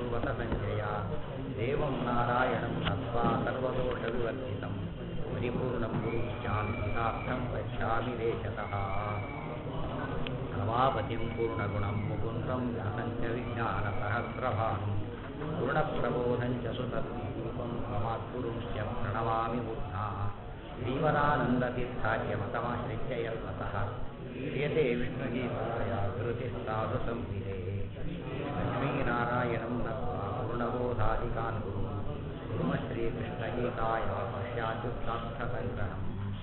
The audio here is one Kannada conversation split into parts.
ಕುರುವತ ಸಂಜಯ ದೇವಂ ನಾರಾಯಣಂ ನತ್ವಾ ಸರ್ವದೋಷವಿವರ್ಜಿತಂ ಪರಿಪೂರ್ಣಂ ಗುರುಶ್ಚಾಂತಿತಾರ್ಥಂ ಗಚ್ಚಾಮಿ ದೇಶತಃ ರಮಾಪತಿಂ ಪೂರ್ಣಗುಣಂ ಮುಕುಂದಂ ವ್ಯಾಸಂಚ ವಿಜ್ಞಾನಸಹಸ್ರಭಾನು ಪೂರ್ಣಪ್ರಬೋಧಂಚ ಸುತತ್ವರೂಪಂ ಮಮಾತ್ಗುರುಂಶ್ಚ ಪ್ರಣಮಾಮಿ ಮೂರ್ಧಾ ಶ್ರೀಮದಾನಂದತೀರ್ಥಾರ್ಯಮತಮಾಶ್ರಿತ್ಯ ಯಲ್ಪತಃ ಕ್ರಿಯತೆ ವಿಷ್ಣುಗೀತಾಯ ಧೃತಿಸ್ತಾದು ಸಂಹಿತೆ ಲಕ್ಷ್ಮೀನಾರಾಯಣಂ ನತ್ವಾ ಪೂರ್ಣಬೋಧಾಧಿಕಾನ್ ಗುರು ಕುರ್ಮ ಶ್ರೀಕೃಷ್ಣಗೀತಾಯ ಪಶ್ಯಾತ್ಯುತ್ಸಾರ್ಥಸಂಗ್ರಹಂ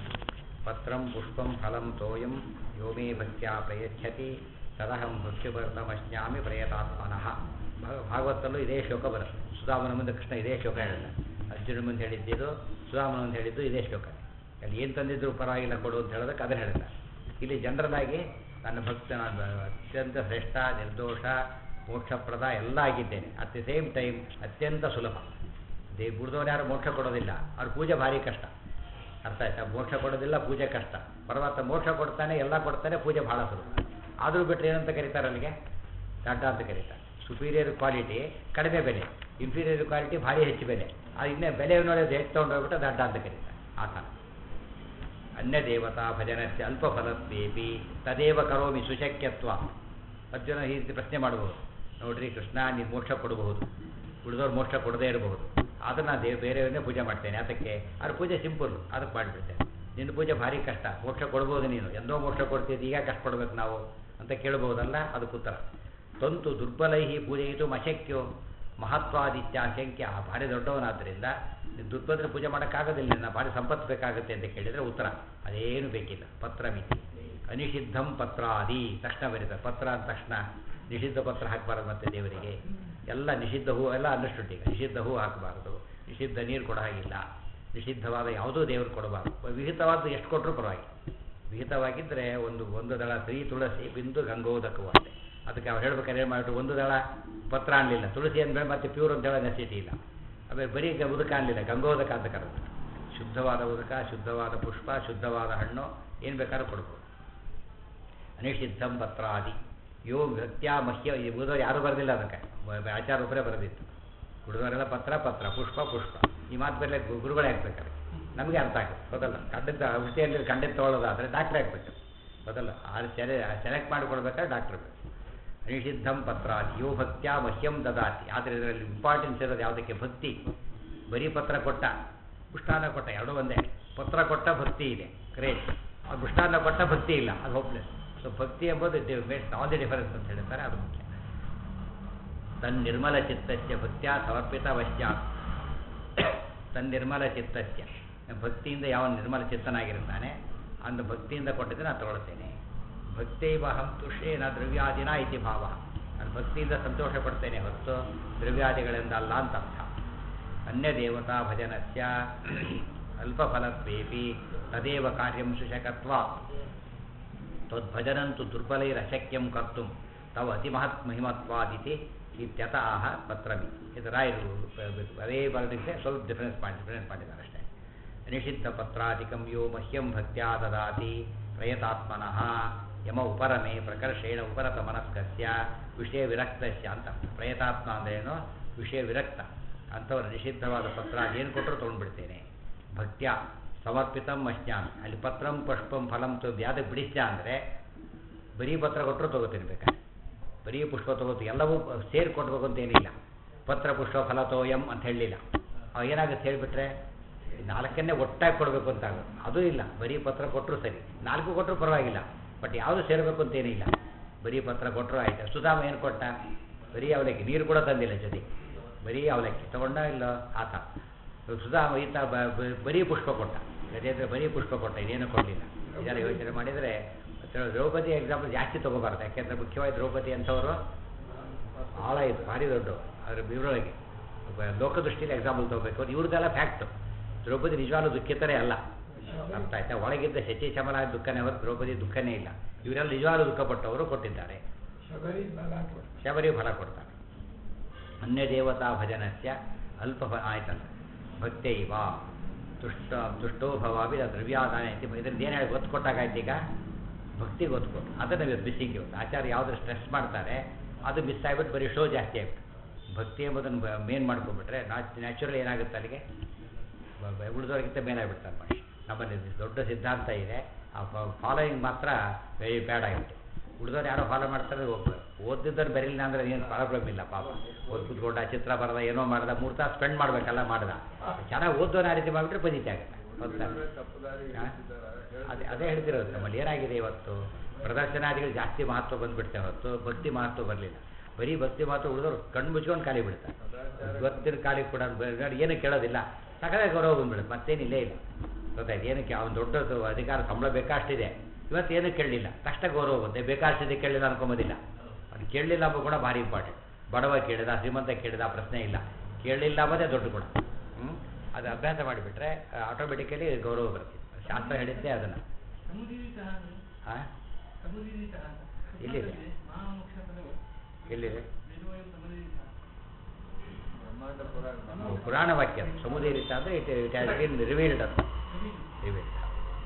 ಪತ್ರಂ ಪುಷ್ಪಂ ಫಲಂ ತೋಯಂ ಯೋ ಮೇ ಭಕ್ತ್ಯಾ ಪ್ರಯಚ್ಛತಿ ತದಹಂ ಭಕ್ತಿಭರ್ತಮಶ್ನಾಮಿ ಪ್ರಯತಾತ್ಮನಃ ಭಾಗ- ಭಾಗವತಲ್ಲೂ ಇದೇ ಶ್ಲೋಕ ಬರುತ್ತೆ ಸುಧಾಮನ ಮುಂದೆ ಕೃಷ್ಣ ಇದೇ ಶ್ಲೋಕ ಹೇಳಿದ ಅರ್ಜುನ ಮುಂದೆ ಹೇಳಿದ್ದಿದ್ದು ಸುಧಾಮನ ಮುಂದೆ ಹೇಳಿದ್ದು ಇದೇ ಶ್ಲೋಕ ಅಲ್ಲಿ ಏನು ತಂದಿದ್ರು ಪರವಾಗಿಲ್ಲ ಕೊಡು ಅಂತ ಹೇಳೋದಕ್ಕೆ ಅದನ್ನು ಹೇಳಿದ ಇಲ್ಲಿ ಜನರಲ್ ಆಗಿ ನನ್ನ ಭಕ್ತ ನಾನು ಅತ್ಯಂತ ಶ್ರೇಷ್ಠ ನಿರ್ದೋಷ ಮೋಕ್ಷಪ್ರದ ಎಲ್ಲ ಆಗಿದ್ದೇನೆ ಅಟ್ ದಿ ಸೇಮ್ ಟೈಮ್ ಅತ್ಯಂತ ಸುಲಭ ದೇ ಗುಡ್ದವ್ರು ಯಾರು ಮೋಕ್ಷ ಕೊಡೋದಿಲ್ಲ ಅವ್ರ ಪೂಜೆ ಭಾರಿ ಕಷ್ಟ ಅರ್ಥ ಆಯ್ತಾ ಮೋಕ್ಷ ಕೊಡೋದಿಲ್ಲ ಪೂಜೆ ಕಷ್ಟ ಪರಮಾತ್ಮ ಮೋಕ್ಷ ಕೊಡ್ತಾನೆ ಎಲ್ಲ ಕೊಡ್ತಾನೆ ಪೂಜೆ ಭಾಳ ಸುಲಭ ಆದರೂ ಬಿಟ್ಟರೆ ಏನಂತ ಕರೀತಾರೆ ಅಲ್ಲಿಗೆ ದಡ್ಡ ಅಂತ ಕರೀತಾರೆ ಸುಪೀರಿಯರ್ ಕ್ವಾಲಿಟಿ ಕಡಿಮೆ ಬೆಲೆ ಇನ್ಫೀರಿಯರ್ ಕ್ವಾಲಿಟಿ ಭಾರಿ ಹೆಚ್ಚು ಬೆಲೆ ಅದು ಇನ್ನೇ ಬೆಲೆ ನೋಡೋದು ಹೆಚ್ಚು ತೊಗೊಂಡೋಗ್ಬಿಟ್ಟು ದಡ್ಡ ಅಂತ ಕರೀತಾರೆ ಆ ಥರ ಅನ್ಯ ದೇವತಾ ಭಜನಸ್ಯ ಅಲ್ಪ ಫಲತ್ವೇಪಿ ತದೇವ ಕರೋಮಿ ಸುಶಕ್ಯತ್ವ ಅರ್ಜುನ ಈ ರೀತಿ ಪ್ರಶ್ನೆ ಮಾಡಬಹುದು ನೋಡ್ರಿ ಕೃಷ್ಣ ನೀನು ಮೋಕ್ಷ ಕೊಡಬಹುದು ಉಳಿದವ್ರು ಮೋಕ್ಷ ಕೊಡದೇ ಇರಬಹುದು ಅದನ್ನು ನಾ ದೇವ್ ಬೇರೆಯವನ್ನೇ ಪೂಜೆ ಮಾಡ್ತೇನೆ ಅದಕ್ಕೆ ಅವ್ರ ಪೂಜೆ ಸಿಂಪಲ್ ಅದಕ್ಕೆ ಮಾಡಿಬಿಡ್ತೇನೆ ನಿನ್ನ ಪೂಜೆ ಭಾರಿ ಕಷ್ಟ ಮೋಕ್ಷ ಕೊಡ್ಬೋದು ನೀನು ಎಂದೋ ಮೋಕ್ಷ ಕೊಡ್ತಿದ್ದು ಈಗ ಕಷ್ಟಪಡ್ಬೇಕು ನಾವು ಅಂತ ಕೇಳ್ಬೋದಲ್ಲ ಅದಕ್ಕೆ ಉತ್ತರ ತಂತು ದುರ್ಬಲೈಹಿ ಪೂಜೆಯಿತು ಅಶಕ್ಯೋ ಮಹತ್ವಾದಿತ್ಯ ಅಶಂಕ್ಯ ಭಾರಿ ದೊಡ್ಡವನಾದ್ದರಿಂದ ನೀನು ದುರ್ಬಲರ ಪೂಜೆ ಮಾಡೋಕ್ಕಾಗೋದಿಲ್ಲ ನಿನ್ನ ಭಾರಿ ಸಂಪತ್ತು ಬೇಕಾಗುತ್ತೆ ಅಂತ ಕೇಳಿದರೆ ಉತ್ತರ ಅದೇನು ಬೇಕಿಲ್ಲ ಪತ್ರ ಮಿತಿ ಅನಿಷಿದ್ಧಂ ಪತ್ರಾದಿ ತಕ್ಷಣ ಬರೀತಾರೆ ಪತ್ರ ಅಂದ ತಕ್ಷಣ ನಿಷಿದ್ಧ ಪತ್ರ ಹಾಕಬಾರದು ಮತ್ತೆ ದೇವರಿಗೆ ಎಲ್ಲ ನಿಷಿದ್ಧ ಹೂ ಎಲ್ಲ ಅಂಡರ್ಸ್ಟುಡ್ ಈಗ ನಿಷಿದ್ಧ ಹೂ ಹಾಕಬಾರದು ನಿಷಿದ್ಧ ನೀರು ಕೊಡೋ ಹಾಗಿಲ್ಲ ನಿಷಿದ್ಧವಾದ ಯಾವುದೂ ದೇವರು ಕೊಡಬಾರದು ವಿಹಿತವಾದ್ದು ಎಷ್ಟು ಕೊಟ್ಟರೂ ಪರವಾಗಿಲ್ಲ ವಿಹಿತವಾಗಿದ್ದರೆ ಒಂದು ಒಂದು ದಳ ಶ್ರೀ ತುಳಸಿ ಬಿಂದು ಗಂಗೋದಕವು ಅಷ್ಟೇ ಅದಕ್ಕೆ ಅವ್ರು ಹೇಳ್ಬೇಕಾದ್ರೆ ಏನು ಮಾಡಿಬಿಟ್ಟು ಒಂದು ದಳ ಪತ್ರ ಅನ್ನಲಿಲ್ಲ ತುಳಸಿ ಅಂದಮೇಲೆ ಮತ್ತೆ ಪ್ಯೂರ್ ಅಂತ ಹೇಳೋ ನೆಸಿಟಿ ಇಲ್ಲ ಆಮೇಲೆ ಬರೀ ಗ- ಉದಕ ಅನ್ನಲಿಲ್ಲ ಗಂಗೋದಕ ಅಂತ ಕರೆದು ಶುದ್ಧವಾದ ಉದಕ ಶುದ್ಧವಾದ ಪುಷ್ಪ ಶುದ್ಧವಾದ ಹಣ್ಣು ಏನು ಬೇಕಾದ್ರೂ ಕೊಡ್ಬೋದು ಅನಿಷಿದ್ಧಂ ಪತ್ರಾದಿ ಯೋ ಭಕ್ತ್ಯ ಮಹ್ಯ ಈ ಉಳಿದವ್ರು ಯಾರೂ ಬರೆದಿಲ್ಲ ಅದಕ್ಕೆ ಬ- ಬ- ಆಚಾರ ಒಬ್ಬರೇ ಬರೆದಿತ್ತು ಹುಡುಗರೆಲ್ಲ ಪತ್ರ ಪತ್ರ ಪುಷ್ಪ ಪುಷ್ಪ ಈ ಮಾತು ಬರಲೇ ಗುರುಗಳೇ ಹಾಕ್ಬೇಕಾರೆ ನಮಗೆ ಅರ್ಥ ಆಗುತ್ತೆ ಹೌದಲ್ಲ ಖಂಡಿತ ಔಷಧಿಯಲ್ಲಿ ಖಂಡಿತ ತೊಗೊಳ್ಳೋದಾದರೆ ಡಾಕ್ಟ್ರೇ ಹಾಕ್ಬೇಕು ಹೌದಲ್ಲ ಆ ಸೆಲೆ ಸೆಲೆಕ್ಟ್ ಮಾಡಿಕೊಡ್ಬೇಕಾದ್ರೆ ಡಾಕ್ಟ್ರ್ ಬೇಕು ಅನಿಷಿದ್ಧಂ ಪತ್ರಾದಿ ಯೋ ಭಕ್ತ್ಯ ಮಹ್ಯಂ ದದಾತಿ ಆದರೆ ಇದರಲ್ಲಿ ಇಂಪಾರ್ಟೆನ್ಸ್ ಇರೋದು ಯಾವುದಕ್ಕೆ ಭಕ್ತಿ ಬರೀ ಪತ್ರ ಕೊಟ್ಟ ಪುಷ್ಟಾನ್ನ ಕೊಟ್ಟ ಎರಡೂ ಒಂದೇ ಪತ್ರ ಕೊಟ್ಟ ಭಕ್ತಿ ಇದೆ ಗ್ರೇಟ್ ಆ ಪುಷ್ಟಾನ್ನ ಕೊಟ್ಟ ಭಕ್ತಿ ಇಲ್ಲ ಅದು ಹೋಪ್ಲೆಸ್ ಸೊ ಭಕ್ತಿ ಎಂಬುದು ಮೇಕ್ಸ್ ಆಲ್ ದಿ ಡಿಫರೆನ್ಸ್ ಅಂತ ಹೇಳ್ತಾರೆ ಅದು ಮುಖ್ಯ ತನ್ನಿರ್ಮಲ ಚಿತ್ತಸ್ಯ ಭಕ್ತ್ಯ ಸಮರ್ಪಿತ ವಶ್ಯ ತನ್ನಿರ್ಮಲ ಚಿತ್ತಸ್ಯ ಭಕ್ತಿಯಿಂದ ಯಾವ ನಿರ್ಮಲ ಚಿತ್ತನಾಗಿರ್ತಾನೆ ಅಂದ ಭಕ್ತಿಯಿಂದ ಕೊಟ್ಟಿದ್ದರೆ ನಾನು ತಗೊಳ್ತೇನೆ ಭಕ್ತೈವ ಅಹಂ ತುಷೇನ ದ್ರವ್ಯಾದಿನ ಇತಿ ಭಾವ ನಾನು ಭಕ್ತಿಯಿಂದ ಸಂತೋಷ ಪಡ್ತೇನೆ ಹೊರತು ದ್ರವ್ಯಾದಿಗಳಿಂದ ಅಲ್ಲ ಅಂತ ಅರ್ಥ ಅನ್ಯ ದೇವತಾ ಭಜನಸ್ಯ ಅಲ್ಪಫಲತ್ವೇಪಿ ತದೇವ ಕಾರ್ಯಂ ಸುಶಕತ್ವ ತದ್ಭಜನಂತು ದುರ್ಬಲೈರಶಕ್ಯಂ ಕರ್ತು ತವ ಅತಿಮಹತ್ ಮಹಿಮತ್ವಾದಿತಿ ಇತ್ಯತ ಆಹ ಪತ್ರಮಿ ಇದು ರಾಯರು ಅದೇ ಬರದಿದ್ದೆ ಸ್ವಲ್ಪ ಡಿಫರೆನ್ಸ್ ಮಾಡಿ ಡಿಫರೆನ್ಸ್ ಮಾಡಿದ್ದಾರೆ ಅಷ್ಟೇ ನಿಷಿದ್ಧ ಪತ್ರಾಧಿಕಂ ಯೋ ಮಹ್ಯಂ ಭಕ್ತ್ಯಾ ದದಾತಿ ಪ್ರಯತಾತ್ಮನಃ ಯಮ ಉಪರಮೆ ಪ್ರಕರ್ಷೇಣ ಉಪರತ ಮನಸ್ಕಸ್ಯ ವಿಷಯ ವಿರಕ್ತಸ್ಯ ಅಂತ ಪ್ರಯತಾತ್ಮ ಅಂದ್ರೇನು ವಿಷಯ ವಿರಕ್ತ ಅಂಥವ್ರು ನಿಷಿದ್ಧವಾದ ಪತ್ರ ಏನು ಕೊಟ್ಟರು ತೊಗೊಂಡ್ಬಿಡ್ತೇನೆ ಭಕ್ತ್ಯ ಸಮರ್ಪಿತಂ ಅಶ್ನಾಮಿ ಅಲ್ಲಿ ಪತ್ರಂ ಪುಷ್ಪಂ ಫಲಂ ತು ಯಾವ್ದಕ್ಕೆ ಬಿಡಿಸ್ಯ ಅಂದರೆ ಬರೀ ಪತ್ರ ಕೊಟ್ಟರು ತೊಗೋತೀನಿ ಬೇಕಾದ್ರೆ ಬರೀ ಪುಷ್ಪ ತೊಗೋತೀವಿ ಎಲ್ಲವೂ ಸೇರಿ ಕೊಡ್ಬೇಕು ಅಂತ ಏನಿಲ್ಲ ಪತ್ರ ಪುಷ್ಪ ಫಲ ತೋಯಂ ಅಂತ ಹೇಳಲಿಲ್ಲ ಅವಾಗ ಏನಾಗುತ್ತೆ ಹೇಳಿಬಿಟ್ರೆ ನಾಲ್ಕನ್ನೇ ಒಟ್ಟಾಗಿ ಕೊಡಬೇಕು ಅಂತ ಆಗುತ್ತೆ ಅದೂ ಇಲ್ಲ ಬರೀ ಪತ್ರ ಕೊಟ್ಟರು ಸರಿ ನಾಲ್ಕು ಕೊಟ್ಟರು ಪರವಾಗಿಲ್ಲ ಬಟ್ ಯಾವುದು ಸೇರಬೇಕು ಅಂತ ಏನಿಲ್ಲ ಬರೀ ಪತ್ರ ಕೊಟ್ಟರು ಆಯ್ತು ಸುಧಾಮ ಏನು ಕೊಟ್ಟ ಬರೀ ಅವಲಕ್ಕಿ ನೀರು ಕೂಡ ತಂದಿಲ್ಲ ಜೊತೆ ಬರೀ ಅವಲಕ್ಕಿ ತಗೊಂಡ ಇಲ್ಲ ಆತ ಸುಧಾಮ ಈತ ಬ- ಬ- ಬರೀ ಪುಷ್ಪ ಕೊಟ್ಟ ಗಜೇಂದ್ರ ಬರೀ ಪುಷ್ಪ ಕೊಟ್ಟ ಇದೇನು ಕೊಡಲಿಲ್ಲ ಇದೆಲ್ಲ ಯೋಚನೆ ಮಾಡಿದರೆ ದ್ರ- ದ್ರೌಪದಿ ಎಕ್ಸಾಂಪಲ್ ಜಾಸ್ತಿ ತೊಗೋಬಾರ್ದು ಯಾಕೆಂದರೆ ಮುಖ್ಯವಾಗಿ ದ್ರೌಪದಿ ಅಂಥವರು ಭಾಳ ಇದು ಭಾರಿ ದೊಡ್ಡ ಅದ್ರ ಇವರೊಳಗೆ ಲೋಕದೃಷ್ಟಿಯಲ್ಲಿ ಎಕ್ಸಾಂಪಲ್ ತೊಗೋಬೇಕು ಇವ್ರದ್ದೆಲ್ಲ ಫ್ಯಾಕ್ಟು ದ್ರೌಪದಿ ನಿಜವಾಗ್ಲೂ ದುಃಖಿತರೇ ಅಲ್ಲ ಅರ್ಥ ಆಯ್ತಾ ಒಳಗಿದ್ದ ಶಚಿ ಚಮಲ ದುಃಖನೇ ಹೊರತು ದ್ರೌಪದಿ ದುಃಖನೇ ಇಲ್ಲ ಇವರೆಲ್ಲ ನಿಜವಾಗ್ಲೂ ದುಃಖಪಟ್ಟವರು ಕೊಟ್ಟಿದ್ದಾರೆ ಶಬರಿ ಫಲ ಕೊಡ್ತಾರೆ ಅನ್ಯ ದೇವತಾ ಭಜನಸ್ಯ ಅಲ್ಪ ಫ ಆಯ್ತಲ್ಲ ಭಕ್ತೈವ ತುಷ್ಟ ತುಷ್ಟೋ ಭವಾಭಿ ದ್ರವ್ಯಾದಾನ ಐತಿ ಇದರಿಂದ ಏನು ಹೇಳಿ ಒತ್ತು ಕೊಟ್ಟಾಗಾಯ್ತು ಈಗ ಭಕ್ತಿಗೆ ಒತ್ತು ಕೊಟ್ಟು ಅದನ್ನು ಇವತ್ತು ಮಿಸ್ಸಿಂಗ್ ಇವತ್ತು ಆಚಾರ್ಯ ಯಾವ್ದು ಸ್ಟ್ರೆಸ್ ಮಾಡ್ತಾರೆ ಅದು ಮಿಸ್ ಆಗಿಬಿಟ್ಟು ಬರೀ ಶೋ ಜಾಸ್ತಿ ಆಗ್ಬಿಟ್ಟು ಭಕ್ತಿ ಎಂಬುದನ್ನು ಮೇನ್ ಮಾಡ್ಕೊಂಡ್ಬಿಟ್ರೆ ನ್ಯಾಚುರಲ್ ಏನಾಗುತ್ತೆ ಅಲ್ಲಿಗೆ ಉಳಿದವ್ರಿಗಿಂತ ಮೇಲಾಗ್ಬಿಡ್ತಾರೆ ಮನುಷ್ಯ ನಮ್ಮಲ್ಲಿ ದೊಡ್ಡ ಸಿದ್ಧಾಂತ ಇದೆ ಆ ಫಾಲೋಯಿಂಗ್ ಮಾತ್ರ ವೆರಿ ಬ್ಯಾಡ್ ಆಗುತ್ತೆ ಉಳಿದವ್ರು ಯಾರೋ ಫಾಲೋ ಮಾಡ್ತಾರೆ ಹೋಗ್ತಾರೆ ಓದಿದ್ದವ್ರು ಬರೀಲಿಲ್ಲ ಅಂದರೆ ಏನು ಪ್ರಾಬ್ಲಮ್ ಇಲ್ಲ ಪಾಪ ಓದ್ ಕುತ್ಕೊಂಡ ಚಿತ್ರ ಬರದ ಏನೋ ಮಾಡ್ದ ಮೂರು ತಾಸು ಸ್ಪೆಂಡ್ ಮಾಡಬೇಕಲ್ಲ ಮಾಡ್ದ ಚೆನ್ನಾಗಿ ಓದೋರು ಆ ರೀತಿ ಮಾಡಿಬಿಟ್ರೆ ಬದೀತೆ ಆಗುತ್ತೆ ಹೌದಾ ಹಾ? ಅದೇ ಅದೇ ಹೇಳ್ತಿರೋದು ನಮ್ಮಲ್ಲಿ ಏನಾಗಿದೆ ಇವತ್ತು ಪ್ರದರ್ಶನಾದಿಗಳು ಜಾಸ್ತಿ ಮಹತ್ವ ಬಂದುಬಿಡ್ತೇ ಹೊತ್ತು ಭಕ್ತಿ ಮಹತ್ವ ಬರಲಿಲ್ಲ ಬರೀ ಭಕ್ತಿ ಮಹತ್ವ ಉಳಿದವ್ರು ಕಣ್ಣು ಮುಚ್ಕೊಂಡು ಖಾಲಿ ಬಿಡ್ತಾರೆ ಗೊತ್ತಿನ ಖಾಲಿ ಕೂಡ ನೋಡಿ ಏನು ಕೇಳೋದಿಲ್ಲ ಸಕಲ ಗೌರವ ಬಂದ್ಬಿಡುತ್ತೆ ಮತ್ತೇನಿಲ್ಲೇ ಇಲ್ಲ ಗೊತ್ತಾಯ್ತು ಏನಕ್ಕೆ ಅವ್ನು ದೊಡ್ಡ ಅಧಿಕಾರ ಸಂಬಳ ಬೇಕಷ್ಟಿದೆ ಇವತ್ತು ಏನು ಕೇಳಲಿಲ್ಲ ತಕ್ಷಣ ಗೌರವ ಬಂದೆ ಬೇಕಾಷ್ಟಿದೆ ಕೇಳಲಿಲ್ಲ ಅನ್ಕೊಂಬೋದಿಲ್ಲ ಅದು ಕೇಳಲಿಲ್ಲ ಅಂಬ ಕೂಡ ಭಾರಿ ಇಂಪಾರ್ಟೆಂಟ್ ಬಡವ ಕೇಳಿದ ಶ್ರೀಮಂತ ಕೇಳಿದ ಪ್ರಶ್ನೆ ಇಲ್ಲ ಕೇಳಲಿಲ್ಲ ಅಂಬೋದೇ ದೊಡ್ಡ ಗುಣ ಹ್ಞೂ ಅದು ಅಭ್ಯಾಸ ಮಾಡಿಬಿಟ್ರೆ ಆಟೋಮೆಟಿಕಲಿ ಗೌರವ ಬರುತ್ತೆ ಶಾಸ್ತ್ರ ಹೇಳಿದ್ದೆ ಅದನ್ನು ಹಾಂ ಎಲ್ಲಿದೆ ಎಲ್ಲಿದೆ ಪುರಾಣ ವಾಕ್ಯ ಅದು. ಸಮುದೀರಿತ ಅಂದರೆ it it has been revealed ಅಂತ ರಿವೀಲ್ಡ್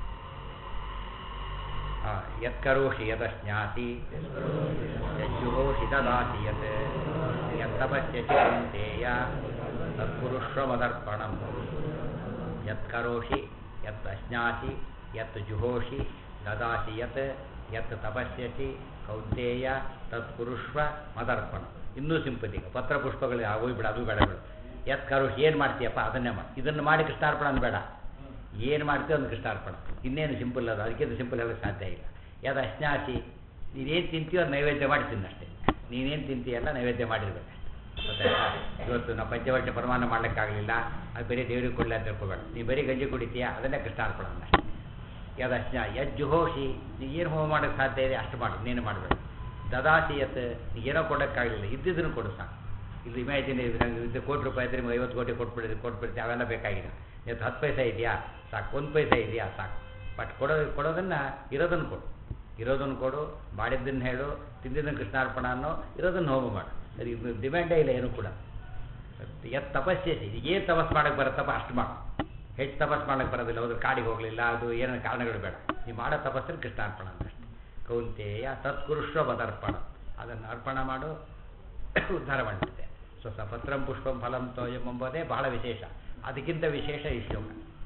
ಹಾಂ ಯತ್ಕರೋಷಿ ಯದಶ್ನಾಸಿ ಯಜ್ಜುಹೋಷಿ ದದಾಸಿ ಯತ್ ಯತ್ತಪಸ್ಯಸಿ ಕುಂತೇಯ ತತ್ಪುರುಷ್ವಮದರ್ಪಣಂ ಯತ್ಕರೋಷಿ ಯತ್ ಅಶ್ನಾಸಿ ಯತ್ ಜುಹೋಷಿ ದದಾಸಿ ಯತ್ ಯತ್ ತಪಸ್ಯಸಿ ಕೌಂತೇಯ ತತ್ಪುರುಷ್ವ ಮದರ್ಪಣ ಇನ್ನೂ ಸಿಂಪಲ್ ಈಗ ಪತ್ರ ಪುಷ್ಪಗಳು ಹೋಗ್ಬಿಡ ಅದು ಬೇಡ ಬಿಡು ಯತ್ ಕರೋಷಿ ಏನು ಮಾಡ್ತೀಯಪ್ಪ ಅದನ್ನೇ ಮಾಡಿ ಇದನ್ನು ಮಾಡಿ ಕೃಷ್ಣಾರ್ಪಣ ಅನ್ಬೇಡ ಏನು ಮಾಡ್ತೀಯೋ ಒಂದು ಕೃಷ್ಣಾರ್ಪಣ ಇನ್ನೇನು ಸಿಂಪಲ್ ಅದು ಅದಕ್ಕಿಂತ ಸಿಂಪಲ್ ಹೇಳೋಕ್ಕೆ ಸಾಧ್ಯ ಇಲ್ಲ ಯಾವ್ದು ಅಶ್ನಾಸಿ ನೀನೇನು ತಿಂತೀಯೋ ಅದು ನೈವೇದ್ಯ ಮಾಡಿ ತಿನ್ನಷ್ಟೇ ನೀನೇನು ತಿಂತೀಯಲ್ಲ ನೈವೇದ್ಯ ಮಾಡಿರ್ಬೇಕು ಗೊತ್ತಾಯ್ತಾ ಇವತ್ತು ನಾವು ಪಂಚವರ್ಷ ಪರಮಾನ ಮಾಡ್ಲಿಕ್ಕಾಗಲಿಲ್ಲ ಅದು ಬರೀ ದೇವ್ರಿಗೆ ಕೊಡಲಿ ಅಂತ ತಿಳ್ಕೊಬೇಡ ನೀ ಬರೀ ಗಂಜಿ ಕುಡಿತೀಯ ಅದನ್ನೇ ಕೃಷ್ಣಾರ್ಪಣ ಅಷ್ಟೇ ಯಾವ್ದು ಅಶ್ನ ಯಜ್ಜುಹೋಷಿ ನೀ ಏನು ಹೋಮ ಮಾಡೋಕ್ಕೆ ಸಾಧ್ಯ ಇದೆ ಅಷ್ಟು ಮಾಡು ನೀನು ಮಾಡಬೇಡ ದದಾಸಿ ಯತ್ ನೀ ಏನೋ ಕೊಡೋಕ್ಕಾಗಲಿಲ್ಲ ಇದ್ದಿದ್ದನ್ನು ಕೊಡು ಸಾಕು ಇಲ್ಲಿ ಇಮ್ಯಾಜಿನ್ ಇದು ಕೋಟಿ ರೂಪಾಯಿ ಇದ್ರೆ ನಿಮ್ಗೆ ಐವತ್ತು ಕೋಟಿ ಕೊಟ್ಬಿಡಿದ್ರೆ ಕೊಟ್ಬಿಡ್ತೀವಿ ಅವೆಲ್ಲ ಬೇಕಾಗಿಲ್ಲ ಇವತ್ತು ಹತ್ತು ಪೈಸೆ ಇದೆಯಾ ಸಾಕು ಒಂದು ಪೈಸೆ ಇದೆಯಾ ಸಾಕು ಬಟ್ ಕೊಡೋ ಕೊಡೋದನ್ನು ಇರೋದನ್ನು ಕೊಡು ಇರೋದನ್ನು ಕೊಡು ಮಾಡಿದ್ದನ್ನು ಹೇಳು ತಿಂದಿದ್ದನ್ನು ಕೃಷ್ಣಾರ್ಪಣ ಅನ್ನೋ ಇರೋದನ್ನು ಹೋಮ ಮಾಡು ಅದು ಇದು ಡಿಮ್ಯಾಂಡೇ ಇಲ್ಲ ಏನು ಕೂಡ ಎತ್ ತಪಸ್ಸೆ ಏನು ತಪಸ್ ಮಾಡೋಕ್ಕೆ ಬರುತ್ತಪ್ಪ ಅಷ್ಟು ಮಾಡು ಹೆಚ್ಚು ತಪಸ್ ಮಾಡೋಕ್ಕೆ ಬರೋದಿಲ್ಲ ಹೋದ್ರೆ ಕಾಡಿಗೆ ಹೋಗಲಿಲ್ಲ ಅದು ಏನೋ ಕಾರಣಗಳು ಬೇಡ ನೀವು ಮಾಡೋ ತಪಸ್ಸಲ್ಲಿ ಕೃಷ್ಣಾರ್ಪಣ ಅಷ್ಟೇ ಕೌಂತೆಯ ತತ್ಕುರುಷ್ವ ಪದಾರ್ಪಣ ಅದನ್ನು ಅರ್ಪಣ ಮಾಡು ಉದ್ಧಾರ ಮಾಡಿಬಿಡುತ್ತೆ ಸೊ ಸ ಪತ್ರಂ ಪುಷ್ಪಂ ಫಲಂ ತೋಯಂ ಎಂಬುದೇ ಬಹಳ ವಿಶೇಷ ಅದಕ್ಕಿಂತ ವಿಶೇಷ ಈ ಶ್ಲೋಕ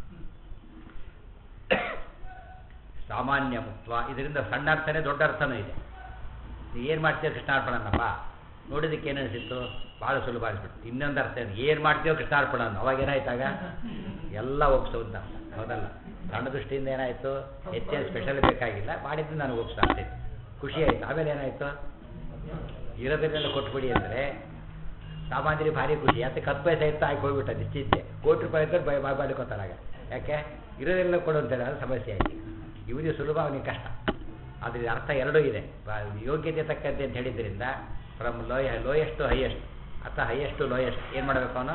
ಸಾಮಾನ್ಯ ಮುಕ್ತ ಇದರಿಂದ ಸಣ್ಣ ಅರ್ಥನೇ ದೊಡ್ಡ ಅರ್ಥನೂ ಇದೆ ನೀ ಏನು ಮಾಡ್ತೀಯೋ ಕೃಷ್ಣಾರ್ಪಣನಪ್ಪ ನೋಡೋದಕ್ಕೆ ಏನು ಅನಿಸಿತ್ತು ಭಾಳ ಸುಲಭ ಅನಿಸ್ಬಿಟ್ಟು ಇನ್ನೊಂದು ಅರ್ಥ ಏನು ಏನು ಮಾಡ್ತೀಯೋ ಕೃಷ್ಣಾರ್ಪಣ ಅನ್ನು ಅವಾಗ ಏನಾಯ್ತಾಗ ಎಲ್ಲ ಒಪ್ಸೋದು ಅಂತ ಹೌದಲ್ಲ ಸಣ್ಣ ದೃಷ್ಟಿಯಿಂದ ಏನಾಯಿತು ಹೆಚ್ಚೇನು ಸ್ಪೆಷಲ್ ಬೇಕಾಗಿಲ್ಲ ಮಾಡಿದ್ದು ನಾನು ಒಪ್ಸ್ತಾ ಇರ್ತೀನಿ ಖುಷಿ ಆಯಿತು ಆಮೇಲೆ ಏನಾಯಿತು ಇರೋದನ್ನೆಲ್ಲ ಕೊಟ್ಬಿಡಿ ಅಂದರೆ ಸಾಮಾನ್ಯರಿಗೆ ಭಾರಿ ಖುಷಿ ಯಾಕೆ ಹತ್ತು ಪೈಸೆ ಇತ್ತು ಆಯ್ಕೆ ಹೋಗ್ಬಿಟ್ಟ ನಿಶ್ಚಿತೆ ಕೋಟಿ ರೂಪಾಯಿ ಇದ್ದರೆ ಬೈ ಬಾಯ್ ಮಾಡ್ಕೊತಾರಾಗ ಯಾಕೆ ಇರೋದೆಲ್ಲ ಕೊಡು ಅಂತೇಳಿ ಅದು ಸಮಸ್ಯೆ ಆಯ್ತು ಇವನಿಗೆ ಸುಲಭ ಅವನಿಗೆ ಕಷ್ಟ ಅದ್ರ ಅರ್ಥ ಎರಡೂ ಇದೆ ಬ- ಯೋಗ್ಯತೆ ತಕ್ಕಂತೆ ಅಂತ ಹೇಳಿದ್ರಿಂದ from low lowest to highest ಅಥವಾ ಹೈಯೆಸ್ಟ್ ಟು ಲೋಯೆಸ್ಟ್ ಏನು ಮಾಡಬೇಕು ಅವನು